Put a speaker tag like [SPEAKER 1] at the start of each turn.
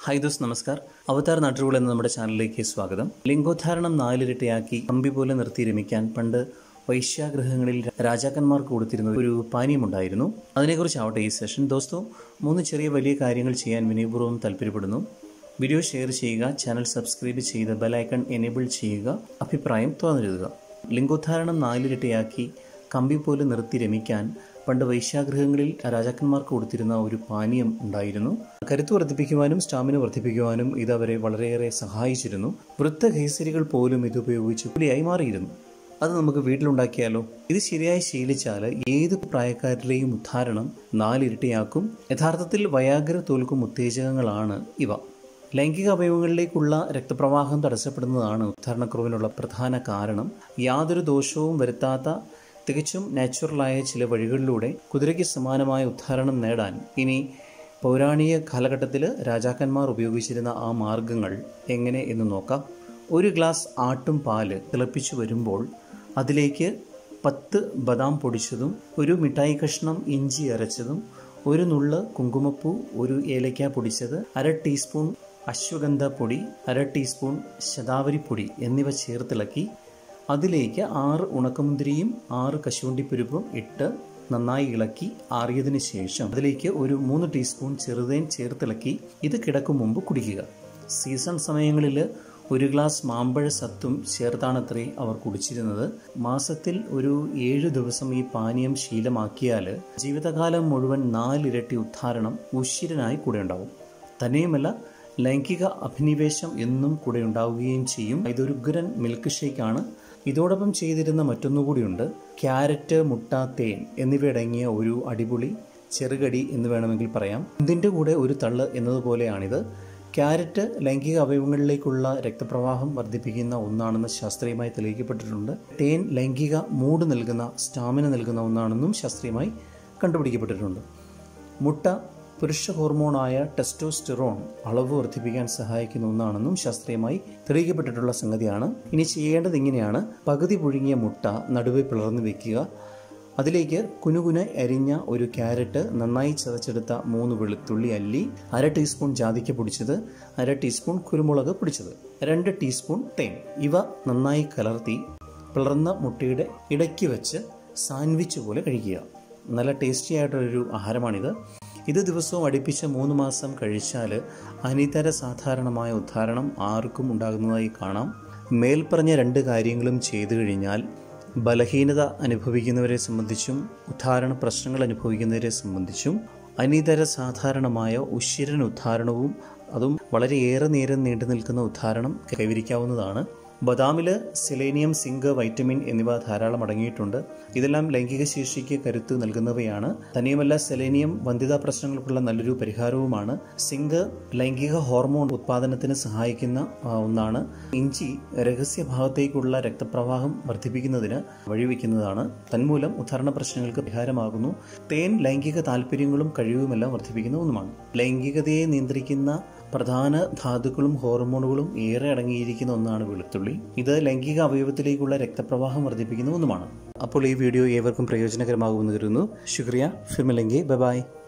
[SPEAKER 1] hi those നമസ്കാർ അവതാർ നാട്ടുകൾ എന്ന നമ്മുടെ ചാനലിലേക്ക് സ്വാഗതം ലിംഗോദ്ധാരണം നാലിരട്ടയാക്കി കമ്പി പോലെ നിർത്തി രമിക്കാൻ പണ്ട് വൈശ്യാഗ്രഹങ്ങളിൽ രാജാക്കന്മാർക്ക് കൊടുത്തിരുന്ന ഒരു പാനീയമുണ്ടായിരുന്നു അതിനെക്കുറിച്ചാവട്ടെ ഈ സെഷൻ ദോസ്തോ മൂന്ന് ചെറിയ വലിയ കാര്യങ്ങൾ ചെയ്യാൻ വിനയപൂർവ്വം താല്പര്യപ്പെടുന്നു വീഡിയോ ഷെയർ ചെയ്യുക ചാനൽ സബ്സ്ക്രൈബ് ചെയ്ത് ബെലൈക്കൺ എനേബിൾ ചെയ്യുക അഭിപ്രായം തുറന്നെഴുതുക ലിംഗോദ്ധാരണം നാലിരട്ടയാക്കി കമ്പി പോലെ നിർത്തി രമിക്കാൻ പണ്ട് വൈശ്യാഗ്രഹങ്ങളിൽ രാജാക്കന്മാർക്ക് കൊടുത്തിരുന്ന ഒരു പാനീയം ഉണ്ടായിരുന്നു കരുത്ത് വർദ്ധിപ്പിക്കുവാനും സ്റ്റാമിന വർദ്ധിപ്പിക്കുവാനും ഇത് അവരെ വളരെയേറെ സഹായിച്ചിരുന്നു വൃത്തകേസരികൾ പോലും ഇത് ഉപയോഗിച്ച് പുലിയായി മാറിയിരുന്നു അത് നമുക്ക് വീട്ടിലുണ്ടാക്കിയാലോ ഇത് ശരിയായി ശീലിച്ചാൽ ഏത് പ്രായക്കാരിലെയും ഉദ്ധാരണം നാലിരട്ടിയാക്കും യഥാർത്ഥത്തിൽ വയാഗ്ര തോൽക്കും ഉത്തേജകങ്ങളാണ് ഇവ ലൈംഗിക അവയവങ്ങളിലേക്കുള്ള രക്തപ്രവാഹം തടസ്സപ്പെടുന്നതാണ് ഉദ്ധാരണക്കുറവിനുള്ള പ്രധാന കാരണം യാതൊരു ദോഷവും വരുത്താത്ത തികച്ചും നാച്ചുറലായ ചില വഴികളിലൂടെ കുതിരയ്ക്ക് സമാനമായ ഉദ്ധാരണം നേടാൻ ഇനി പൗരാണിക കാലഘട്ടത്തിൽ രാജാക്കന്മാർ ഉപയോഗിച്ചിരുന്ന ആ മാർഗങ്ങൾ എങ്ങനെ എന്ന് നോക്കാം ഒരു ഗ്ലാസ് ആട്ടും പാല് തിളപ്പിച്ചു വരുമ്പോൾ അതിലേക്ക് പത്ത് ബദാം പൊടിച്ചതും ഒരു മിഠായി കഷ്ണം ഇഞ്ചി അരച്ചതും ഒരു നുള്ള് കുങ്കുമപ്പൂ ഒരു ഏലക്ക പൊടിച്ചത് അര ടീസ്പൂൺ അശ്വഗന്ധ പൊടി അര ടീസ്പൂൺ ശതാവരി പൊടി എന്നിവ ചേർത്തിളക്കി അതിലേക്ക് ആറ് ഉണക്കമുന്തിരിയും ആറ് കശുവണ്ടിപ്പരിപ്പും ഇട്ട് നന്നായി ഇളക്കി ആറിയതിനു ശേഷം അതിലേക്ക് ഒരു മൂന്ന് ടീസ്പൂൺ ചെറുതേൻ ചേർത്തിളക്കി ഇത് കിടക്കും മുമ്പ് കുടിക്കുക സീസൺ സമയങ്ങളിൽ ഒരു ഗ്ലാസ് മാമ്പഴ സത്തും ചേർത്താണത്രേ അവർ കുടിച്ചിരുന്നത് മാസത്തിൽ ഒരു ഏഴു ദിവസം ഈ പാനീയം ശീലമാക്കിയാൽ ജീവിതകാലം മുഴുവൻ നാലിരട്ടി ഉദ്ധാരണം ഉശിരനായി കൂടെ ഉണ്ടാവും തന്നെയുമല്ല ലൈംഗിക അഭിനിവേശം എന്നും കൂടെ ഉണ്ടാവുകയും ചെയ്യും ഇതൊരു ഉഗ്രൻ മിൽക്ക് ഷേക്കാണ് ഇതോടൊപ്പം ചെയ്തിരുന്ന മറ്റൊന്നുകൂടിയുണ്ട് ക്യാരറ്റ് മുട്ട തേൻ എന്നിവയടങ്ങിയ ഒരു അടിപൊളി ചെറുകടി എന്ന് വേണമെങ്കിൽ പറയാം ഇതിൻ്റെ കൂടെ ഒരു തള്ള് എന്നതുപോലെയാണിത് ക്യാരറ്റ് ലൈംഗിക അവയവങ്ങളിലേക്കുള്ള രക്തപ്രവാഹം വർദ്ധിപ്പിക്കുന്ന ഒന്നാണെന്ന് ശാസ്ത്രീയമായി തെളിയിക്കപ്പെട്ടിട്ടുണ്ട് തേൻ ലൈംഗിക മൂഡ് നൽകുന്ന സ്റ്റാമിന നൽകുന്ന ഒന്നാണെന്നും ശാസ്ത്രീയമായി കണ്ടുപിടിക്കപ്പെട്ടിട്ടുണ്ട് മുട്ട പുരുഷ ഹോർമോണായ ടെസ്റ്റോസ്റ്റെറോൺ അളവ് വർദ്ധിപ്പിക്കാൻ സഹായിക്കുന്ന ഒന്നാണെന്നും ശാസ്ത്രീയമായി തെളിയിക്കപ്പെട്ടിട്ടുള്ള സംഗതിയാണ് ഇനി ചെയ്യേണ്ടത് ഇങ്ങനെയാണ് പകുതി പുഴുങ്ങിയ മുട്ട നടുവെ പിളർന്നു വെക്കുക അതിലേക്ക് കുനുകുന അരിഞ്ഞ ഒരു ക്യാരറ്റ് നന്നായി ചതച്ചെടുത്ത മൂന്ന് വെളുത്തുള്ളി അല്ലി അര ടീസ്പൂൺ ജാതിക്ക പൊടിച്ചത് അര ടീസ്പൂൺ കുരുമുളക് പൊടിച്ചത് രണ്ട് ടീസ്പൂൺ തേൻ ഇവ നന്നായി കലർത്തി പിളർന്ന മുട്ടയുടെ ഇടയ്ക്ക് വെച്ച് സാൻഡ്വിച്ച് പോലെ കഴിക്കുക നല്ല ടേസ്റ്റി ആയിട്ടുള്ളൊരു ആഹാരമാണിത് ഇത് ദിവസവും അടുപ്പിച്ച് മൂന്ന് മാസം കഴിച്ചാൽ അനിതര സാധാരണമായ ഉദ്ധാരണം ആർക്കും ഉണ്ടാകുന്നതായി കാണാം മേൽപ്പറഞ്ഞ രണ്ട് കാര്യങ്ങളും ചെയ്തു കഴിഞ്ഞാൽ ബലഹീനത അനുഭവിക്കുന്നവരെ സംബന്ധിച്ചും ഉദ്ധാരണ പ്രശ്നങ്ങൾ അനുഭവിക്കുന്നവരെ സംബന്ധിച്ചും അനിതര സാധാരണമായ ഉശിരൻ ഉദ്ധാരണവും അതും വളരെയേറെ നേരം നീണ്ടു നിൽക്കുന്ന ഉദ്ധാരണം കൈവരിക്കാവുന്നതാണ് ബദാമിൽ സെലേനിയം സിങ്ക് വൈറ്റമിൻ എന്നിവ ധാരാളം അടങ്ങിയിട്ടുണ്ട് ഇതെല്ലാം ലൈംഗിക ശേഷിക്ക് കരുത്ത് നൽകുന്നവയാണ് തന്നെയുമല്ല സെലേനിയം വന്ധ്യതാ പ്രശ്നങ്ങൾക്കുള്ള നല്ലൊരു പരിഹാരവുമാണ് സിങ്ക് ലൈംഗിക ഹോർമോൺ ഉത്പാദനത്തിന് സഹായിക്കുന്ന ഒന്നാണ് ഇഞ്ചി രഹസ്യഭാഗത്തേക്കുള്ള രക്തപ്രവാഹം വർദ്ധിപ്പിക്കുന്നതിന് വഴിവെക്കുന്നതാണ് തന്മൂലം ഉദ്ധാരണ പ്രശ്നങ്ങൾക്ക് പരിഹാരമാകുന്നു തേൻ ലൈംഗിക താല്പര്യങ്ങളും കഴിവുമെല്ലാം വർദ്ധിപ്പിക്കുന്ന ഒന്നുമാണ് ലൈംഗികതയെ നിയന്ത്രിക്കുന്ന പ്രധാന ധാതുക്കളും ഹോർമോണുകളും ഏറെ അടങ്ങിയിരിക്കുന്ന ഒന്നാണ് വെളുത്തുള്ളി ഇത് ലൈംഗിക അവയവത്തിലേക്കുള്ള രക്തപ്രവാഹം വർദ്ധിപ്പിക്കുന്ന ഒന്നുമാണ് അപ്പോൾ ഈ വീഡിയോ ഏവർക്കും പ്രയോജനകരമാകുമെന്ന് കരുതുന്നു ശുക്രിയ ഫിർമിലെങ്കി ബൈ